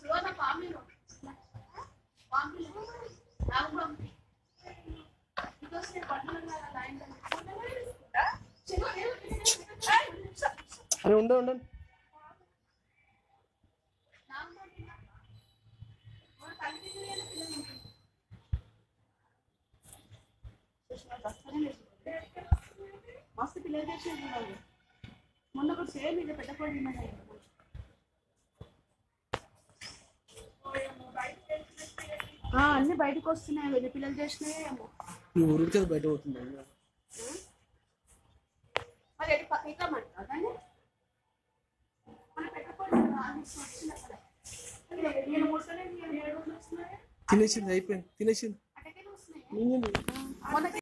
లోన పామిలో పామిలో నాకు పంపి ఇదొస్తే పట్ల లైన్ అరే ఉండే ఉండండి మస్తు పిల్లలు చేసేది వాళ్ళు మొన్న ఒకటి సేమ్ ఇది పెద్ద కోడి తిన్నాయి. ఆ, అన్ని బయటకు వస్తున్నాయి వెళ్ళి పిల్లలు చేసినాయి ఏమో ఈ ఊరికి కదా బయట పోతుంది మరి ఎటు పక్క ఇక్కమంటారా దాన్ని మన పెద్ద కోడి వచ్చింది అక్కడ అదే, నేను ముసలి ఏడు వస్తున్నాయి తినేసింది అయిపోయింది తినేసింది అటకే వస్తున్నాయి మింగింది మొన్న